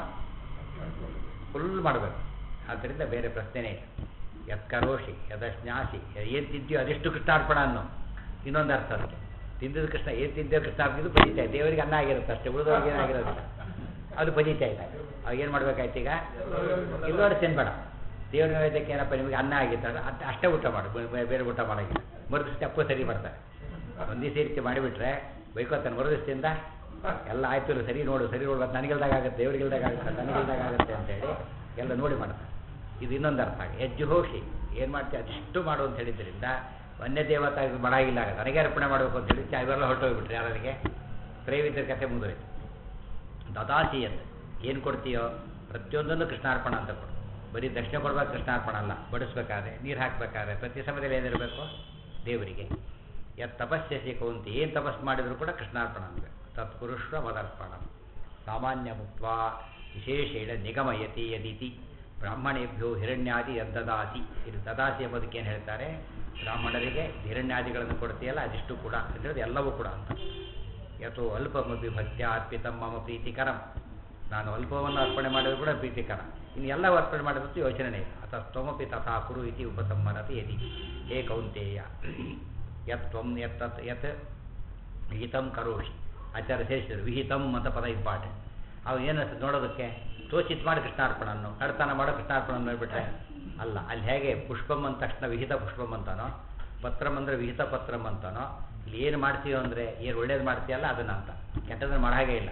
ಫುಲ್ ಮಾಡಬೇಕು ಆದ್ದರಿಂದ ಬೇರೆ ಪ್ರಶ್ನೆನೇ ಇಲ್ಲ ಯತ್ಕರೋಷಿ ಯದಶ್ನಾಸಿ ಏನು ತಿಂತೀಯೋ ಅದೆಷ್ಟು ಕೃಷ್ಣಾರ್ಪಣ ಅನ್ನೋ ಇನ್ನೊಂದು ಅರ್ಥ ಅದಕ್ಕೆ ತಿಂದಿದ್ದು ಕೃಷ್ಣ ಏನು ತಿಂದೇವು ಕೃಷ್ಣಾರ್ಪಣ ಇದು ಪದೀತಾ ಇದೆ ದೇವರಿಗೆ ಅನ್ನ ಆಗಿರುತ್ತೆ ಅಷ್ಟೇ ಉಳಿದವ್ರಿಗೆ ಏನಾಗಿರೋದಿಲ್ಲ ಅದು ಪದೀತಾ ಇದೆ ಅವಾಗ ಏನು ಮಾಡ್ಬೇಕಾಯ್ತು ಈಗ ಇಲ್ಲೋಡು ತಿನ್ಬೇಡ ದೇವ್ರ ನೈವೇದ್ಯಕ್ಕೆ ಏನಪ್ಪ ನಿಮಗೆ ಅನ್ನ ಆಗಿತ್ತಲ್ಲ ಅದು ಅಷ್ಟೇ ಊಟ ಮಾಡು ಬೇ- ಬೇ- ಬೇರೆ ಊಟ ಮಾಡೋಂಗಿಲ್ಲ ಮರುದಿವ್ಸ ಅಪ್ಪು ಸರಿ ಬರ್ತಾರೆ ಒಂದು ದಿವಸ ರೀತಿ ಮಾಡಿಬಿಟ್ರೆ ಬೈಕೋತಾನೆ ಮರುದಿವಸದಿಂದ ಎಲ್ಲ ಆಯ್ತು ಇಲ್ಲ ಸರಿ ನೋಡು ಸರಿ ನೋಡು ಮತ್ತು ನನಗಿಲ್ದಾಗ ಆಗುತ್ತೆ ದೇವ್ರಿಗಿಲ್ದಾಗ ಆಗುತ್ತೆ ನನಗಿಲ್ದಾಗ ಆಗುತ್ತೆ ಅಂತೇಳಿ ಎಲ್ಲ ನೋಡಿ ಮಾಡ್ತಾರೆ ಇದು ಇನ್ನೊಂದು ಅರ್ಥ ಆಗಿ ಹೆಜ್ಜು ಹೋಗಿ ಏನು ಮಾಡ್ತೀವಿ ಅದಿಷ್ಟು ಮಾಡು ಅಂತ ಹೇಳಿದ್ರಿಂದ ವನ್ಯ ದೇವತಾ ಇದು ಮಾಡಾಗಿಲ್ಲ ಆಗ ನನಗೆ ಅರ್ಪಣೆ ಮಾಡಬೇಕು ಅಂತ ಹೇಳಿ ಚಾ ಇವೆಲ್ಲ ಹೊರಟೋಗ್ಬಿಟ್ರೆ ಯಾರಿಗೆ ಪ್ರೇಮಿತರ ಕಥೆ ಮುಂದುವರಿತು ದದಾಸಿ ಅಂತ ಏನು ಕೊಡ್ತೀಯೋ ಪ್ರತಿಯೊಂದನ್ನು ಕೃಷ್ಣಾರ್ಪಣ ಅಂತ ಕೊಡು ಬರೀ ದಕ್ಷಿಣ ಕೊಡ್ಬೇಕು ಕೃಷ್ಣಾರ್ಪಣ ಅಲ್ಲ ಬಡಿಸ್ಬೇಕಾದ್ರೆ ನೀರು ಹಾಕಬೇಕಾದ್ರೆ ಪ್ರತಿ ಸಮಯದಲ್ಲಿ ಏನಿರಬೇಕು ದೇವರಿಗೆ ಯತ್ ತಪಸ್ಸೆ ಕೌಂತಿ ಏನು ತಪಸ್ಸು ಮಾಡಿದರೂ ಕೂಡ ಕೃಷ್ಣಾರ್ಪಣ ಅನ್ಬೇಕು ತತ್ಪುರುಷ ಮದರ್ಪಣ ಸಾಮಾನ್ಯ ಮುಕ್ತ ವಿಶೇಷೇಣ ನಿಗಮಯತಿ ಯದಿತಿ ಬ್ರಾಹ್ಮಣೇಭ್ಯೋ ಹಿರಣ್ಯಾದಿ ಯದ್ದದಾಸಿ ಇದು ದದಾಸಿ ಎಂಬುದಕ್ಕೆ ಏನು ಹೇಳ್ತಾರೆ ಬ್ರಾಹ್ಮಣರಿಗೆ ಹಿರಣ್ಯಾದಿಗಳನ್ನು ಕೊಡ್ತೀಯಲ್ಲ ಅದಿಷ್ಟು ಕೂಡ ಅಂತ ಹೇಳಿದ್ರೆ ಎಲ್ಲವೂ ಕೂಡ ಅಂತ ಯಥೋ ಅಲ್ಪಮಪಿ ಭಕ್ತ್ಯ ಅರ್ಪಿತಂ ಮಮ ಪ್ರೀತಿಕರಂ ನಾನು ಅಲ್ಪವನ್ನು ಅರ್ಪಣೆ ಮಾಡಿದ್ರು ಕೂಡ ಪ್ರೀತಿಕರ ಇನ್ನು ಎಲ್ಲ ಅರ್ಪಣೆ ಮಾಡಿದ್ರು ಯೋಚನೆ ಇಲ್ಲ ಅಥ ತ್ವಮಪಿ ತಥಾ ಕುರು ಇತಿ ಉಪಸಂಹರತಿ ಯದಿ ಹೇ ಕೌಂತೇಯ ಯತ್ ತ್ವಂ ಯತ್ ತತ್ ಯತ್ ವಿಹಿತಂ ಕರೋಷಿ ಆಚಾರ್ಯ ಸೇರಿಸಿದ್ರು ವಿಹಿತಂ ಅಂತ ಪದ ಇಂಪಾರ್ಟೆಂಟ್ ಅವು ಏನು ನೋಡೋದಕ್ಕೆ ತೋಚಿತ್ ಮಾಡಿ ಕೃಷ್ಣಾರ್ಪಣ ಅನ್ನೋ ಕಳ್ತನ ಮಾಡೋ ಕೃಷ್ಣಾರ್ಪಣ ನೋಡ್ಬಿಟ್ರೆ ಅಲ್ಲ ಅಲ್ಲಿ ಹೇಗೆ ಪುಷ್ಪಂ ಅಂದ ತಕ್ಷಣ ವಿಹಿತ ಪುಷ್ಪಂ ಅಂತಾನೋ ಪತ್ರಂ ಅಂದರೆ ವಿಹಿತ ಪತ್ರಂ ಅಂತಾನೋ ಇಲ್ಲಿ ಏನು ಮಾಡ್ತೀಯೋ ಅಂದರೆ ಏನು ಒಳ್ಳೇದು ಮಾಡ್ತೀಯಲ್ಲ ಅದನ್ನ ಅಂತ ಕೆಟ್ಟದನ್ನು ಮಾಡೋ ಹಾಗೆ ಇಲ್ಲ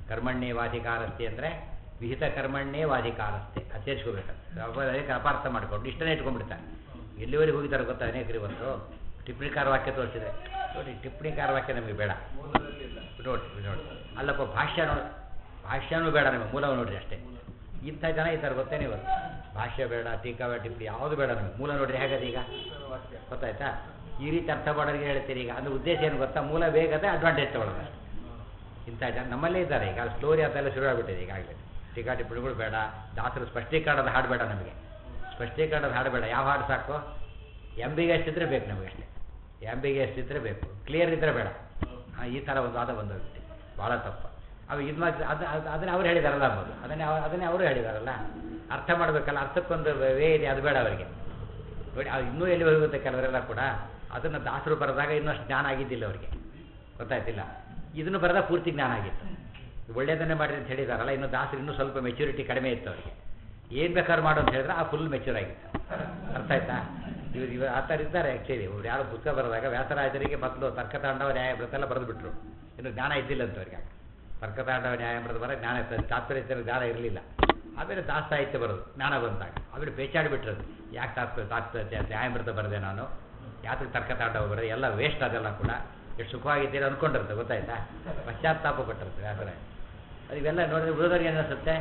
ಕರ್ಮಣ್ಯೇ ವಾಧಿಕಾರಸ್ತೆ ಅಂದರೆ ವಿಹಿತ ಕರ್ಮಣ್ಯೇ ವಾಧಿಕಾರಸ್ತೆ ಅದು ಸೇರಿಸ್ಕೋಬೇಕಂತೆ ಅದಕ್ಕೆ ಅಪಾರ್ಥ ಮಾಡ್ಕೊಂಡು ಇಷ್ಟನೇ ಇಟ್ಕೊಂಡ್ಬಿಡ್ತಾನೆ ಎಲ್ಲಿವರೆಗೆ ಹೋಗಿದ್ದಾರೆ ಗೊತ್ತಾ ಅನೇಕರು ಇವತ್ತು ಟಿಪ್ಪಣಿಕಾರ ವಾಕ್ಯ ತೋರಿಸಿದೆ ನೋಡಿ ಟಿಪ್ಪಣಿಕಾರ ವಾಕ್ಯ ನಮಗೆ ಬೇಡ ನೋಡಿ ನೋಡಿ ಅಲ್ಲಪ್ಪ ಭಾಷ್ಯ ನೋಡಿ ಭಾಷ್ಯನೂ ಬೇಡ ನಮಗೆ ಮೂಲ ನೋಡ್ರಿ ಅಷ್ಟೇ ಇಂಥ ಜನ ಇದ್ದಾರೆ ಗೊತ್ತೇನೆ ಇವತ್ತು ಭಾಷ್ಯ ಬೇಡ ಟೀಕಾ ಬೇಡ ಟಿಪ್ಪಣಿ ಯಾವುದು ಬೇಡ ನಮಗೆ ಮೂಲ ನೋಡ್ರಿ ಹೇಗದ ಈಗ ಗೊತ್ತಾಯ್ತಾ ಈ ರೀತಿ ಅರ್ಥ ಮಾಡೋರಿಗೆ ಹೇಳ್ತೀರಿ ಈಗ ಅಂದ್ರೆ ಉದ್ದೇಶ ಏನು ಗೊತ್ತಾ ಮೂಲ ಬೇಗದೆ ಅಡ್ವಾಂಟೇಜ್ ತಗೊಳ್ಳೋದು ಇಂಥ ಜನ ನಮ್ಮಲ್ಲೇ ಇದ್ದಾರೆ ಈಗ ಸ್ಟೋರಿ ಅದೆಲ್ಲ ಶುರು ಆಗ್ಬಿಟ್ಟಿದೆ ಈಗಾಗಲೇ ಟೀಕಾ ಟಿಪ್ಪಣಿಗಳು ಬೇಡ ದಾಸರು ಸ್ಪಷ್ಟೀಕರಣದ ಹಾಡು ಬೇಡ ನಮಗೆ ಸ್ಪಷ್ಟೀಕರಣದ ಹಾಡು ಬೇಡ ಯಾವ ಹಾಡು ಸಾಕು ಎಂ ಬಿಗೆ ಎಷ್ಟಿದ್ರೆ ಬೇಕು ನಮಗೆ ಅಷ್ಟೇ ಎಂ ಬಿಗೆ ಎಷ್ಟಿದ್ರೆ ಬೇಕು ಕ್ಲಿಯರ್ ಇದ್ದರೆ ಬೇಡ ಹಾಂ ಈ ಥರ ಒಂದು ವಾದ ಬಂದೋಗುತ್ತೆ ಭಾಳ ತಪ್ಪು ಅವು ಇದು ಮಾಡಿ ಅದು ಅದು- ಅದನ್ನೇ ಅವ್ರು ಹೇಳಿದಾರಲ್ಲ ಅಂಬೋದು ಅದನ್ನೇ ಅವ- ಅದನ್ನೇ ಅವರು ಹೇಳಿದಾರಲ್ಲ ಅರ್ಥ ಮಾಡಬೇಕಲ್ಲ ಅರ್ಥಕ್ಕೊಂದು ವೇ ಇದೆ ಅದು ಬೇಡ ಅವರಿಗೆ ನೋಡಿ ಅದು ಇನ್ನೂ ಎಲ್ಲಿ ಹೋಗುತ್ತೆ ಕೆಲವರೆಲ್ಲ ಕೂಡ ಅದನ್ನು ದಾಸರು ಬರೆದಾಗ ಇನ್ನಷ್ಟು ಜ್ಞಾನ ಆಗಿದ್ದಿಲ್ಲ ಅವರಿಗೆ ಗೊತ್ತಾಯ್ತಿಲ್ಲ ಇದನ್ನು ಬರೆದಾಗ ಪೂರ್ತಿ ಜ್ಞಾನ ಆಗಿತ್ತು ಒಳ್ಳೆಯದನ್ನೇ ಮಾಡಿರಿ ಅಂತ ಹೇಳಿದಾರಲ್ಲ ಇನ್ನು ದಾಸರು ಇನ್ನೂ ಸ್ವಲ್ಪ ಮೆಚುರಿಟಿ ಕಡಿಮೆ ಇತ್ತು ಅವರಿಗೆ ಏನು ಬೇಕಾದ್ರೂ ಮಾಡು ಅಂತ ಹೇಳಿದ್ರೆ ಆ ಫುಲ್ ಮೆಚೂರ್ ಆಗಿತ್ತು ಅರ್ಥ ಆಯ್ತಾ ಇವ್ರು ಇವರು ಆ ಥರ ಇದ್ದಾರೆ ಆ್ಯಕ್ಚುಲಿ ಇವ್ರು ಯಾರು ಪುಸ್ತಕ ಬರೆದಾಗ ವ್ಯಾಸರಾಜರಿಗೆ ಮೊದಲು ತರ್ಕತಾಂಡವ ನ್ಯಾಯಾಮೃತ ಎಲ್ಲ ಬರೆದು ಬಿಟ್ರು ಇನ್ನು ಜ್ಞಾನ ಇದ್ದಿಲ್ಲ ಅಂತ ಅವ್ರಿಗೆ ತರ್ಕತಾಂಡವ ನ್ಯಾಯಾಮೃತ ಬರ ಜ್ಞಾನ ಇರ್ತದೆ ತಾತ್ಪರ್ಯ ಜ್ಞಾನ ಇರಲಿಲ್ಲ ಆಮೇಲೆ ದಾಸ ಸಾಹಿತ್ಯ ಬರೋದು ಜ್ಞಾನ ಬಂದಾಗ ಆಮೇಲೆ ಬೇಚಾಡಿ ಬಿಟ್ರದು ಯಾಕೆ ತಾತ್ಪರ್ಯ ತಾತ್ಪರ್ಯ ನ್ಯಾಯಾಮೃತ ಬರೆದೆ ನಾನು ಯಾತಕ್ಕೆ ತರ್ಕತಾಂಡವ ಬರೆದೆ ಎಲ್ಲ ವೇಸ್ಟ್ ಅದೆಲ್ಲ ಕೂಡ ಎಷ್ಟು ಸುಖವಾಗಿದ್ದೀರಿ ಅಂದ್ಕೊಂಡಿರುತ್ತೆ ಗೊತ್ತಾಯ್ತಾ ಪಶ್ಚಾತ್ತಾಪ ಪಟ್ಟಿರುತ್ತೆ ವ್ಯಾಸರಾಜ ಅದು ಇವೆಲ್ಲ ನೋಡಿದ್ರೆ ಉಳಿದವ್ರಿಗೆ ಏನು ಅನಿಸುತ್ತೆ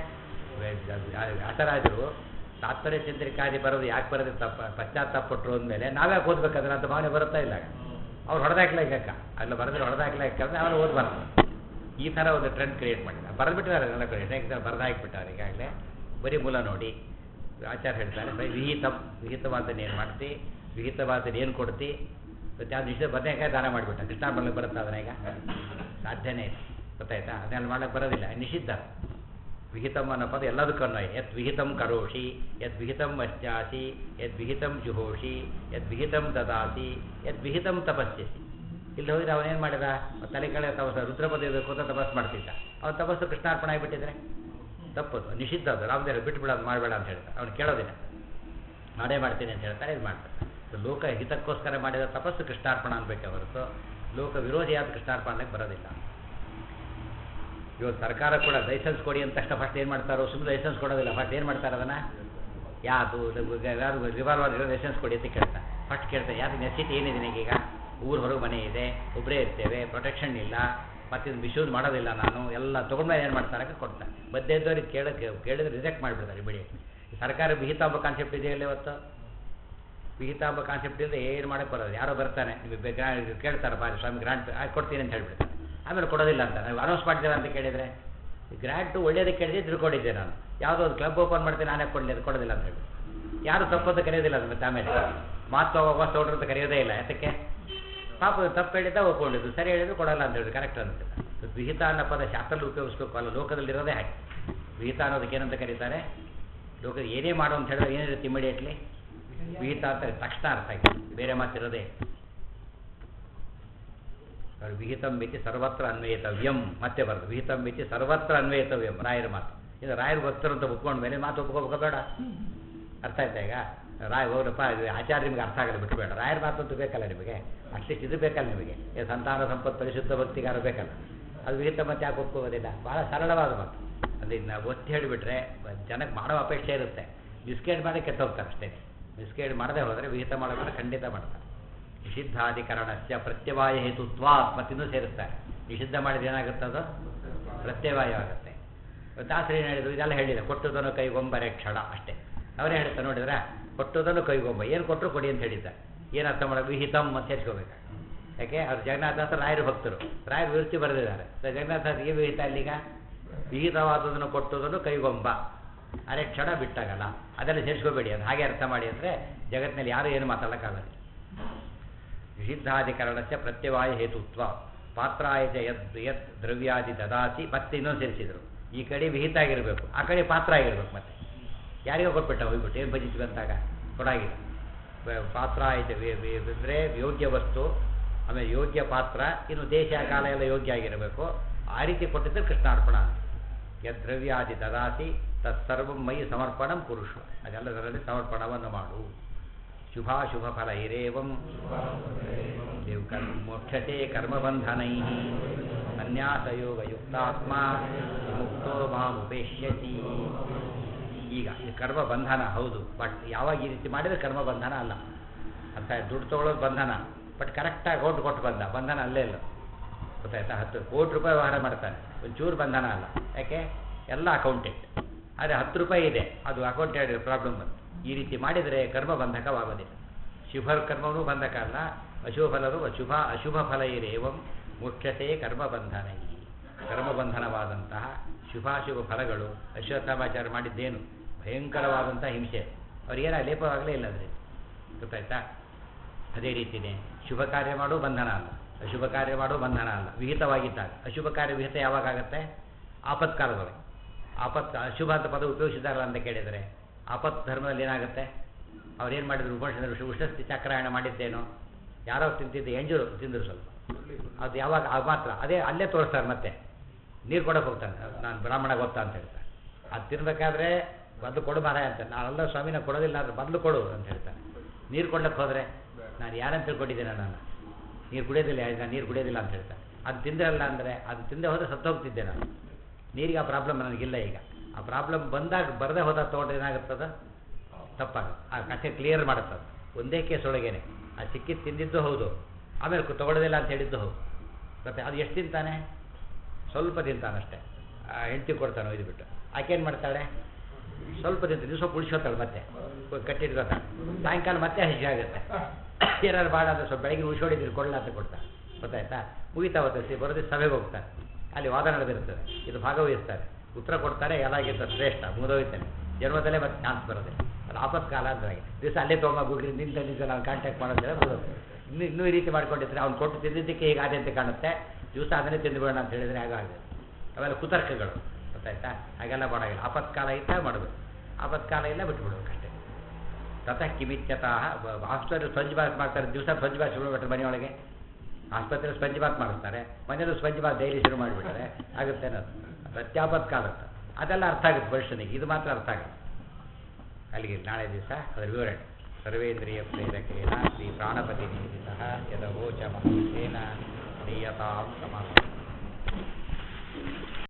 ವ್ಯಾಸರಾಜರು ತಾತ್ಪರ್ಯ ಚಂದ್ರಿಕಾದಿ ಬರೋದು ಯಾಕೆ ಬರೋದು ತಪ್ಪ ಪಶ್ಚಾತ್ತಾಪ ಪಟ್ಟರು ಅಂದಮೇಲೆ ನಾವ್ಯಾಕೆ ಓದ್ಬೇಕಾದ್ರೆ ಅಂತ ಭಾವನೆ ಬರುತ್ತಾ ಇಲ್ಲ ಅವ್ರು ಹೊಡೆದಾಕ್ಲಾಕ ಅಲ್ಲ ಬರೆದ್ರೆ ಹೊಡೆದಾಕ್ಲಾಕ ಅಂದ್ರೆ ಅವ್ರು ಓದ್ಬಾರ್ದು ಈ ಥರ ಒಂದು ಟ್ರೆಂಡ್ ಕ್ರಿಯೇಟ್ ಮಾಡಿದ್ದಾರೆ ಬರೆದ್ಬಿಟ್ಟಿದ್ದಾರೆ ಎಲ್ಲ ಕಡೆ ಅನೇಕ ಬರೆದಾಕ್ಬಿಟ್ಟಾರೆ ಈಗಾಗಲೇ ಬರೀ ಮೂಲ ನೋಡಿ ಆಚಾರ್ಯ ಹೇಳ್ತಾರೆ ಬರೀ ವಿಹಿತ ವಿಹಿತವಾದನ್ನು ಏನು ಮಾಡ್ತಿ ವಿಹಿತವಾದನ್ನು ಏನು ಕೊಡ್ತಿ ಮತ್ತೆ ಅದು ನಿಶ್ಚಿತ ಬದನೆಕಾಯಿ ದಾನ ಮಾಡಿಬಿಟ್ಟ ಕೃಷ್ಣ ಬರ್ಲಿಕ್ಕೆ ಬರುತ್ತಾ ಅದನ್ನ ಈಗ ಸಾಧ್ಯನೇ ಇಲ್ಲ ಗೊತ್ತಾಯ್ತಾ ಅದನ್ನೆಲ್ಲ ಮಾಡ್ಲಿಕ್ಕೆ ಬರೋದಿಲ್ಲ ನಿಷಿದ್ಧ ವಿಹಿತಂ ಅನ್ನೋ ಪದ ಎಲ್ಲದಕ್ಕೂ ಅನ್ವಯ ಯತ್ ವಿಹಿತಂ ಕರೋಷಿ ಯತ್ ವಿಹಿತಂ ಅಶ್ಚಾಸಿ ಯತ್ ವಿಹಿತಂ ಜುಹೋಷಿ ಯತ್ ವಿಹಿತಂ ದದಾಸಿ ಯತ್ ವಿಹಿತಂ ತಪಸ್ಯಸಿ ಇಲ್ಲಿ ಹೋಗಿದ್ರೆ ಅವನೇನು ಮಾಡಿದ ಅವ್ನ್ ತಲೆ ಕಡೆ ತಪಸ್ಸು ರುದ್ರಪದ ಕೂತ ತಪಸ್ಸು ಮಾಡ್ತಿದ್ದ ಅವ್ನ ತಪಸ್ಸು ಕೃಷ್ಣಾರ್ಪಣೆ ಆಗಿಬಿಟ್ಟಿದ್ರೆ ತಪ್ಪದು ನಿಷಿದ್ಧ ಅದು ರಾಮದೇವರು ಬಿಟ್ಬಿಡ ಅದು ಮಾಡಬೇಡ ಅಂತ ಹೇಳ್ತಾರೆ ಅವ್ನು ಕೇಳೋದಿಲ್ಲ ಮಾಡೇ ಮಾಡ್ತೀನಿ ಅಂತ ಹೇಳ್ತಾರೆ ಇದು ಮಾಡ್ತಾರೆ ಇದು ಲೋಕ ಹಿತಕ್ಕೋಸ್ಕರ ಮಾಡಿದ ತಪಸ್ಸು ಕೃಷ್ಣಾರ್ಪಣ ಅನ್ಬೇಕೆ ಹೊರತು ಲೋಕ ವಿರೋಧಿಯಾದ ಕೃಷ್ಣಾರ್ಪಣೆಗೆ ಬರೋದಿಲ್ಲ ಇವತ್ತು ಸರ್ಕಾರ ಕೂಡ ಲೈಸೆನ್ಸ್ ಕೊಡಿ ಅಂತ ತಕ್ಷಣ ಫಸ್ಟ್ ಏನು ಮಾಡ್ತಾರೋ ಸುಮ್ಮನೆ ಲೈಸೆನ್ಸ್ ಕೊಡೋದಿಲ್ಲ ಫಸ್ಟ್ ಏನು ಮಾಡ್ತಾರೆ ಅದನ್ನು ಯಾವುದು ಯಾರು ರಿವಾಲ್ವರ್ ಇರೋ ಲೈಸೆನ್ಸ್ ಕೊಡಿ ಅಂತ ಕೇಳ್ತಾರೆ ಫಸ್ಟ್ ಕೇಳ್ತಾರೆ ಯಾರು ನೆಸಿಟಿ ಏನಿದೆ ನಿನಗೆ ಈಗ ಊರು ಹೊರಗೆ ಮನೆ ಇದೆ ಒಬ್ಬರೇ ಇರ್ತೇವೆ ಪ್ರೊಟೆಕ್ಷನ್ ಇಲ್ಲ ಮತ್ತು ಇದು ಮಿಸ್ಯೂಸ್ ಮಾಡೋದಿಲ್ಲ ನಾನು ಎಲ್ಲ ತೊಗೊಂಡ್ಮೇಲೆ ಏನು ಮಾಡ್ತಾರೆ ಅಂತ ಕೊಡ್ತಾರೆ ಮಧ್ಯೆ ಇದ್ದವ್ರಿಗೆ ಕೇಳಕ್ಕೆ ಕೇಳಿದ್ರೆ ರಿಜೆಕ್ಟ್ ಮಾಡಿಬಿಡ್ತಾರೆ ಬಿಡಿ ಸರ್ಕಾರ ವಿಹಿತ ಎಂಬ ಕಾನ್ಸೆಪ್ಟ್ ಇದೆಯಲ್ಲ ಇವತ್ತು ವಿಹಿತ ಎಂಬ ಕಾನ್ಸೆಪ್ಟ್ ಇಲ್ಲದೆ ಏನು ಮಾಡಕ್ಕೆ ಬರೋದು ಯಾರೋ ಬರ್ತಾನೆ ನಿಮಗೆ ಗ್ರಾಂಟ್ ಕೇಳ್ತಾರೆ ಬಾ ಸ್ವಾಮಿ ಗ್ರಾಂಟ್ ಆಯ್ತು ಕೊಡ್ತೀನಿ ಅಂತ ಹೇಳ್ಬಿಡ್ತಾರೆ ಆಮೇಲೆ ಕೊಡೋದಿಲ್ಲ ಅಂತ ನಾವು ಅನೌನ್ಸ್ ಮಾಡಿದ್ದೇವೆ ಅಂತ ಕೇಳಿದರೆ ಗ್ರಾಂಟು ಒಳ್ಳೇದಕ್ಕೆ ಕೇಳಿದ್ರೆ ತಿಳ್ಕೊಂಡಿದ್ದೆ ನಾನು ಯಾವುದೋ ಒಂದು ಕ್ಲಬ್ ಓಪನ್ ಮಾಡ್ತೀನಿ ನಾನೇ ಕೊಡಲಿ ಅದು ಕೊಡೋದಿಲ್ಲ ಅಂತ ಹೇಳಿ ಯಾರು ತಪ್ಪಂತ ಕರೆಯೋದಿಲ್ಲ ಅದು ಮತ್ತೆ ಆಮೇಲೆ ಮಾತು ವಾಪಸ್ ತೊಗೊಂಡ್ರು ಅಂತ ಕರೆಯೋದೇ ಇಲ್ಲ ಯಾತಕ್ಕೆ ಪಾಪ ತಪ್ಪು ಹೇಳಿದ್ದ ಒಪ್ಕೊಂಡಿದ್ದು ಸರಿ ಹೇಳಿದ್ರು ಕೊಡಲ್ಲ ಅಂತ ಹೇಳಿದ್ರು ಕರೆಕ್ಟ್ ಅಂತ ವಿಹಿತ ಅನ್ನೋ ಪದ ಶಾಸ್ತ್ರದಲ್ಲಿ ಉಪಯೋಗಿಸ್ಬೇಕು ಅಲ್ಲ ಲೋಕದಲ್ಲಿರೋದೇ ಹಾಗೆ ವಿಹಿತ ಅನ್ನೋದಕ್ಕೆ ಏನಂತ ಕರೀತಾರೆ ಲೋಕದ ಏನೇ ಮಾಡು ಅಂತ ಹೇಳಿದ್ರೆ ಏನಿರುತ್ತೆ ಇಮಿಡಿಯೇಟ್ಲಿ ವಿಹಿತ ಅಂತ ತಕ್ಷಣ ಅರ್ಥ ಆಯ್ತು ಬೇರೆ ಮಾತಿರೋದೇ ಅವ್ರು ವಿಹಿತಂ ಮಿತಿ ಸರ್ವತ್ರ ಅನ್ವಯಿತವ್ಯಂ ಮತ್ತೆ ಬರೋದು ವಿಹಿತಂ ಮಿತಿ ಸರ್ವತ್ರ ಅನ್ವಯಿತವ್ಯಂ ರಾಯರ ಮಾತು ಇದು ರಾಯರ ಭಕ್ತರು ಅಂತ ಒಪ್ಕೊಂಡ ಮೇಲೆ ಮಾತು ಒಪ್ಕೋಬೇಕು ಬೇಡ ಅರ್ಥ ಆಯ್ತಾ ಈಗ ರಾಯ ಹೋಗ್ರಪ್ಪ ಇದು ಆಚಾರ್ಯ ನಿಮ್ಗೆ ಅರ್ಥ ಆಗಲ್ಲ ಬಿಟ್ಬೇಡ ರಾಯರ ಮಾತು ಅಂತೂ ಬೇಕಲ್ಲ ನಿಮಗೆ ಅಟ್ಲೀಸ್ಟ್ ಇದು ಬೇಕಲ್ಲ ನಿಮಗೆ ಈ ಸಂತಾನ ಸಂಪತ್ತು ಪರಿಶುದ್ಧ ಭಕ್ತಿಗಾರ ಬೇಕಲ್ಲ ಅದು ವಿಹಿತ ಮತ್ತೆ ಯಾಕೆ ಒಪ್ಕೋಬೋದಿಲ್ಲ ಭಾಳ ಸರಳವಾದ ಮಾತು ಅದು ಇದನ್ನ ಒತ್ತಿ ಹೇಳಿಬಿಟ್ರೆ ಜನಕ್ಕೆ ಮಾಡೋ ಅಪೇಕ್ಷೆ ಇರುತ್ತೆ ಮಿಸ್ಗೈಡ್ ಮಾಡಿ ಕೆಟ್ಟ ಹೋಗ್ತಾರೆ ಅಷ್ಟೇ ಮಿಸ್ಗೈಡ್ ಮಾಡದೆ ಹೋದರೆ ವಿಹಿತ ಮಾಡೋದ್ರೆ ಖಂಡಿತ ಮಾಡ್ತಾರೆ ನಿಷಿದ್ಧಾಧಿಕರಣಸ್ಯ ಪ್ರತ್ಯವಾಯ ಹೇತುತ್ವ ಮತ್ತಿನ್ನೂ ಸೇರಿಸ್ತಾರೆ ನಿಷಿದ್ಧ ಮಾಡಿದ್ರೆ ಏನಾಗುತ್ತೆ ಅದು ಪ್ರತ್ಯವಾಯ ಆಗುತ್ತೆ ದಾಸರು ಏನು ಹೇಳಿದ್ರು ಇದೆಲ್ಲ ಹೇಳಿದೆ ಕೊಟ್ಟುದನ್ನು ಕೈಗೊಂಬರೆ ಕ್ಷಣ ಅಷ್ಟೇ ಅವರೇ ಹೇಳ್ತಾರೆ ನೋಡಿದ್ರೆ ಕೊಟ್ಟುದನ್ನು ಕೈಗೊಂಬ ಏನು ಕೊಟ್ಟರು ಕೊಡಿ ಅಂತ ಹೇಳಿದ್ದಾರೆ ಏನು ಅರ್ಥ ಮಾಡೋದು ವಿಹಿತಮ್ ಅಂತ ಸೇರಿಸ್ಕೋಬೇಕು ಯಾಕೆ ಅವ್ರು ಜಗನ್ನಾಥದಾಸ ರಾಯರ ಭಕ್ತರು ರಾಯರ ವಿರುತ್ತಿ ಬರೆದಿದ್ದಾರೆ ಸೊ ಜಗನ್ನಾಥದಾಸಿಗೆ ವಿಹಿತ ಅಲ್ಲಿಗ ವಿಹಿತವಾದದನ್ನು ಕೊಟ್ಟುದನ್ನು ಕೈಗೊಂಬ ಅರೆ ಕ್ಷಣ ಬಿಟ್ಟಾಗಲ್ಲ ಅದೆಲ್ಲ ಸೇರಿಸ್ಕೋಬೇಡಿ ಅದು ಹಾಗೆ ಅರ್ಥ ಮಾಡಿ ಅಂದರೆ ಜಗತ್ತಿನಲ್ಲಿ ಯಾರು ಏನು ಮಾತಾಡೋಕ್ಕಾಗಲ್ಲ ನಿಷಿದ್ಧಾಧಿಕರಣಸ್ಯ ಪ್ರತ್ಯವಾಯ ಹೇತುತ್ವ ಪಾತ್ರಾಯ ಚ ಯದ್ ಯತ್ ದ್ರವ್ಯಾದಿ ದದಾಸಿ ಮತ್ತೆ ಇನ್ನೊಂದು ಸೇರಿಸಿದರು ಈ ಕಡೆ ವಿಹಿತ ಆಗಿರಬೇಕು ಆ ಕಡೆ ಪಾತ್ರ ಆಗಿರ್ಬೇಕು ಮತ್ತೆ ಯಾರಿಗೋ ಕೊಟ್ಬಿಟ್ಟ ಹೋಗ್ಬಿಟ್ಟು ಏನು ಭಜಿದ್ವಿ ಅಂತಾಗ ಕೊಡಾಗಿಲ್ಲ ಪ- ಪಾತ್ರ ಆಯ್ತು ಅಂದರೆ ಯೋಗ್ಯ ವಸ್ತು ಆಮೇಲೆ ಯೋಗ್ಯ ಪಾತ್ರ ಇನ್ನು ದೇಶ ಕಾಲ ಎಲ್ಲ ಯೋಗ್ಯ ಆಗಿರಬೇಕು ಆ ರೀತಿ ಕೊಟ್ಟಿದ್ದರೆ ಕೃಷ್ಣಾರ್ಪಣ ಯದ್ ದ್ರವ್ಯಾದಿ ದದಾಸಿ ತತ್ಸರ್ವಂ ಮೈ ಸಮರ್ಪಣಂ ಪುರುಷ ಅದೆಲ್ಲದರಲ್ಲಿ ಸಮರ್ಪಣವನ್ನು ಮಾಡು ಶುಭಾಶುಭ ಫಲ ಹಿರೇವಂ ದೇವ್ ಕರ್ಮ ಮೋಕ್ಷತೆ ಕರ್ಮಬಂಧನೈ ಸನ್ಯಾಸಯೋಗಯುಕ್ತಾತ್ಮ ಮುಕ್ತೋ ಮಾಮುಪೇಷ್ಯತಿ ಈಗ ಇದು ಕರ್ಮ ಬಂಧನ ಹೌದು ಬಟ್ ಯಾವಾಗ ಈ ರೀತಿ ಮಾಡಿದರೆ ಕರ್ಮ ಬಂಧನ ಅಲ್ಲ ಅರ್ಥ ಆಯ್ತು? ದುಡ್ಡು ತೊಗೊಳೋದು ಬಂಧನ ಬಟ್ ಕರೆಕ್ಟಾಗಿ ಓಟ್ ಕೊಟ್ಟು ಬಂದ ಬಂಧನ ಅಲ್ಲೇ ಇಲ್ಲ ಗೊತ್ತಾಯ್ತಾ ಹತ್ತು ಕೋಟಿ ರೂಪಾಯಿ ವ್ಯವಹಾರ ಮಾಡ್ತಾನೆ ಒಂಚೂರು ಬಂಧನ ಅಲ್ಲ ಯಾಕೆ ಎಲ್ಲ ಅಕೌಂಟೆಂಟ್ ಆದರೆ ಹತ್ತು ರೂಪಾಯಿ ಇದೆ ಅದು ಅಕೌಂಟೆಂಟ್ ಪ್ರಾಬ್ಲಮ್ ಬಂತು ಈ ರೀತಿ ಮಾಡಿದರೆ ಕರ್ಮ ಬಂಧಕವಾಗೋದಿಲ್ಲ ಶುಭ ಕರ್ಮವೂ ಬಂಧಕ ಅಲ್ಲ ಅಶುಭ ಫಲರು ಅಶುಭ ಅಶುಭ ಫಲ ಇರೇವಂ ಮುಖ್ಯತೆ ಕರ್ಮ ಬಂಧನ ಕರ್ಮಬಂಧನವಾದಂತಹ ಶುಭಾಶುಭ ಫಲಗಳು ಅಶ್ವತ್ಥಾಮಾಚಾರ ಮಾಡಿದ್ದೇನು ಭಯಂಕರವಾದಂಥ ಹಿಂಸೆ ಅವ್ರಿಗೇನ ಲೇಪವಾಗಲೇ ಇಲ್ಲ ಅದ್ರಲ್ಲಿ ಗೊತ್ತಾಯ್ತಾ ಅದೇ ರೀತಿಯೇ ಶುಭ ಕಾರ್ಯ ಮಾಡೋ ಬಂಧನ ಅಲ್ಲ ಅಶುಭ ಕಾರ್ಯ ಮಾಡೋ ಬಂಧನ ಅಲ್ಲ ವಿಹಿತವಾಗಿದ್ದಾಗ ಅಶುಭ ಕಾರ್ಯ ವಿಹಿತ ಯಾವಾಗ ಆಗುತ್ತೆ ಆಪತ್ಕಾಲದೊಳಗೆ ಆಪತ್ ಅಶುಭ ಅಂತ ಪದ ಉಪಯೋಗಿಸಿದಾರಲ್ಲ ಅಂತ ಕೇಳಿದರೆ ಆಪತ್ ಧರ್ಮದಲ್ಲಿ ಏನಾಗುತ್ತೆ ಅವ್ರೇನು ಮಾಡಿದ್ರು ಉಪನಿಷತ್ತು ಉಷ್ಣಸ್ಥಿ ಚಕ್ರಾಯಣ ಮಾಡಿದ್ದೇನೋ ಯಾರೋ ತಿಂತಿದ್ದೆ ಎಂಜರು ತಿಂದರು ಸ್ವಲ್ಪ ಅದು ಯಾವಾಗ ಅದು ಮಾತ್ರ ಅದೇ ಅಲ್ಲೇ ತೋರಿಸ್ತಾರೆ ಮತ್ತೆ ನೀರು ಕೊಡೋಕೆ ಹೋಗ್ತಾನೆ ನಾನು ಬ್ರಾಹ್ಮಣ ಗೊತ್ತಾ ಅಂತ ಹೇಳ್ತಾರೆ ಅದು ತಿನ್ಬೇಕಾದ್ರೆ ಮೊದಲು ಕೊಡು ಮಾರಾಯ ಅಂತ ನಾನೆಲ್ಲ ಸ್ವಾಮಿನ ಕೊಡೋದಿಲ್ಲ ಅಂದ್ರೆ ಮೊದಲು ಕೊಡು ಅಂತ ಹೇಳ್ತಾನೆ ನೀರು ಕೊಡ್ಲಿಕ್ಕೆ ಹೋದರೆ ನಾನು ಯಾರಂತ ತಿಳ್ಕೊಂಡಿದ್ದೇನೆ ನಾನು ನೀರು ಕುಡಿಯೋದಿಲ್ಲ ನಾನು ನೀರು ಕುಡಿಯೋದಿಲ್ಲ ಅಂತ ಹೇಳ್ತಾನೆ ಅದು ತಿಂದ್ರಲ್ಲ ಅಂದರೆ ಅದು ತಿಂದೆ ಹೋದರೆ ಸತ್ತು ಹೋಗ್ತಿದ್ದೆ ನಾನು ನೀರಿಗೆ ಆ ಪ್ರಾಬ್ಲಮ್ ನನಗಿಲ್ಲ ಈಗ ಆ ಪ್ರಾಬ್ಲಮ್ ಬಂದಾಗ ಬರದೇ ಹೋದಾಗ ತೊಗೊಂಡ್ರೆ ಏನಾಗುತ್ತದ ತಪ್ಪಾಗುತ್ತೆ ಆ ಕಥೆ ಕ್ಲಿಯರ್ ಮಾಡುತ್ತದೆ ಒಂದೇ ಕೇಸ್ ಒಳಗೇನೆ ಆ ಸಿಕ್ಕಿದ್ದು ತಿಂದಿದ್ದು ಹೌದು ಆಮೇಲೆ ಕು- ತಗೊಳ್ಳೋದಿಲ್ಲ ಅಂತ ಹೇಳಿದ್ದು ಹೌದು ಮತ್ತೆ ಅದು ಎಷ್ಟು ತಿಂತಾನೆ ಸ್ವಲ್ಪ ತಿಂತಾನಷ್ಟೇ ಆ ಹೆಂಡತಿ ಕೊಡ್ತಾನೆ ಒಯ್ದು ಬಿಟ್ಟು ಆಕೆ ಏನು ಮಾಡ್ತಾಳೆ ಸ್ವಲ್ಪ ತಿಂತ ದಿವಸ ಉಳಿಸ್ಕೊತಾಳೆ ಮತ್ತೆ ಕಟ್ಟಿಟ್ಕೋತಾಳೆ ಸಾಯಂಕಾಲ ಮತ್ತೆ ಹಸಿ ಆಗುತ್ತೆ ಏನಾದ್ರು ಭಾಳ ಅಂದ್ರೆ ಸ್ವಲ್ಪ ಬೆಳಗ್ಗೆ ಉಳಿಸ್ಕೊಂಡಿದ್ರು ಕೊಡಲ್ಲ ಅಂತ ಕೊಡ್ತಾರೆ ಗೊತ್ತಾಯ್ತಾ ಮುಗಿತಾ ಹೋಗುತ್ತೆ ಬರೋದು ಸಭೆಗೆ ಹೋಗ್ತಾರೆ ಅಲ್ಲಿ ವಾದ ನಡೆದಿರ್ತದೆ ಇದು ಭಾಗವಹಿಸ್ತಾರೆ ಉತ್ತರ ಕೊಡ್ತಾರೆ ಎಲ್ಲಾಗಿಂತ ಶ್ರೇಷ್ಠ ಮುಗಿದೋಯ್ತಾನೆ ಜನ್ಮದಲ್ಲೇ ಮತ್ತೆ ಚಾನ್ಸ್ ಬರೋದೆ ಅದು ಆಪತ್ಕಾಲ ಅಂದ್ರೆ ದಿವಸ ಅಲ್ಲೇ ತೊಗೊಂಬೋಗ್ರಿ ನಿಂತ ನಿಂತ ನಾನು ಕಾಂಟ್ಯಾಕ್ಟ್ ಮಾಡೋದ್ರೆ ಮುಗಿದೋಗ್ತದೆ ಇನ್ನೂ ಇನ್ನೂ ಈ ರೀತಿ ಮಾಡ್ಕೊಂಡಿದ್ರೆ ಅವ್ನು ಕೊಟ್ಟು ತಿಂದಿದ್ದಕ್ಕೆ ಹೀಗಾದೆ ಅಂತ ಕಾಣುತ್ತೆ ದಿವಸ ಅದನ್ನೇ ತಿಂದುಬಿಡೋಣ ಅಂತ ಹೇಳಿದ್ರೆ ಹಾಗಾಗುತ್ತೆ ಅವೆಲ್ಲ ಕುತರ್ಕಗಳು ಗೊತ್ತಾಯ್ತಾ ಹಾಗೆಲ್ಲ ಮಾಡೋಂಗಿಲ್ಲ ಆಪತ್ಕಾಲ ಇದ್ದಾಗ ಮಾಡಬೇಕು ಆಪತ್ಕಾಲ ಇಲ್ಲ ಬಿಟ್ಬಿಡ್ಬೇಕು ಅಷ್ಟೇ ತತಃ ಕಿಮಿತ್ಯತಃ ಆಸ್ಪತ್ರೆ ಸ್ಪಂಜ್ ಬಾತ್ ಮಾಡ್ತಾರೆ ದಿವಸ ಸ್ಪಂಜ್ ಬಾತ್ ಶುರು ಮಾಡ್ಬಿಟ್ರೆ ಮನೆಯೊಳಗೆ ಆಸ್ಪತ್ರೆ ಸ್ಪಂಜ್ ಬಾತ್ ಮಾಡಿಸ್ತಾರೆ ಮನೇಲಿ ಸ್ಪಂಜ್ ಬಾತ್ ಡೈಲಿ ಶುರು ಮಾಡಿಬಿಟ್ರೆ ಆಗುತ್ತೆ ಅನ್ನೋದು ಪ್ರತ್ಯಾಪತ್ಕಾಲ ಅಂತ ಅದೆಲ್ಲ ಅರ್ಥ ಆಗುತ್ತೆ ಮನುಷ್ಯನಿಗೆ ಇದು ಮಾತ್ರ ಅರ್ಥ ಆಗುತ್ತೆ ಅಲ್ಲಿಗೆ ನಾಳೆ ದಿವಸ ಅದರ ವಿವರಣೆ ಸರ್ವೇಂದ್ರಿಯ ಪ್ರೇರಕೇನ ಶ್ರೀ ಪ್ರಾಣಪತಿ ನಿಂದಿತ ಯದವೋಚ ಮಹೇನ ಕ್ರಿಯತಾಂ ಸಮಾನ